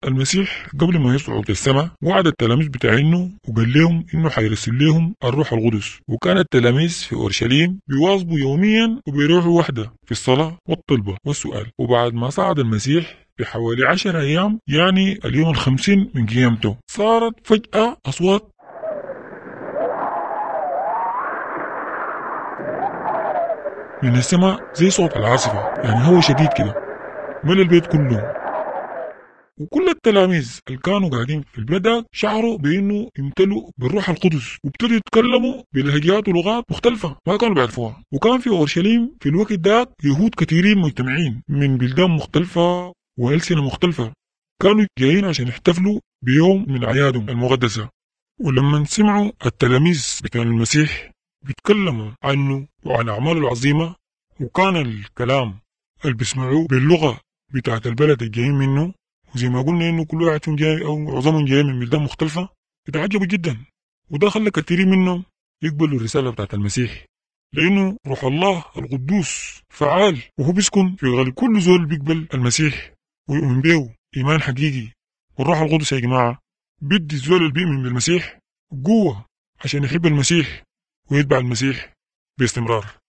المسيح قبل ما يصعد السماء وعد التلاميذ بتاعينه وقال لهم انه حيرسل لهم الروح القدس وكان التلاميذ في اورشليم بيواظبوا يوميا وبيروحوا وحده في الصلاه والطلبه والسؤال وبعد ما صعد المسيح بحوالي عشر أيام يعني اليوم الخمسين من قيامته صارت فجأة أصوات من السماء زي صوت العاصفة يعني هو شديد كده ملى البيت كله وكل التلاميذ اللي كانوا قاعدين في البلد شعروا بانه امتلوا بالروح القدس وابتدوا يتكلموا بلهجات ولغات مختلفة ما كانوا بيعرفوها وكان في اورشليم في الوقت ده يهود كثيرين مجتمعين من بلدان مختلفة وألسنة مختلفة كانوا جايين عشان يحتفلوا بيوم من أعيادهم المقدسة ولما سمعوا التلاميذ بتاع المسيح بيتكلموا عنه وعن أعماله العظيمة وكان الكلام اللي بيسمعوه باللغة بتاعت البلد الجايين منه وزي ما قلنا إنه كل واحد فيهم جاي أو معظمهم جاي من بلدان مختلفة اتعجبوا جدا وده خلى كثيرين منهم يقبلوا الرسالة بتاعت المسيح لأنه روح الله القدوس فعال وهو بيسكن في غالب كل زول بيقبل المسيح ويؤمن به إيمان حقيقي والروح القدس يا جماعة بيدي الزول اللي بيؤمن بالمسيح قوة عشان يحب المسيح ويتبع المسيح باستمرار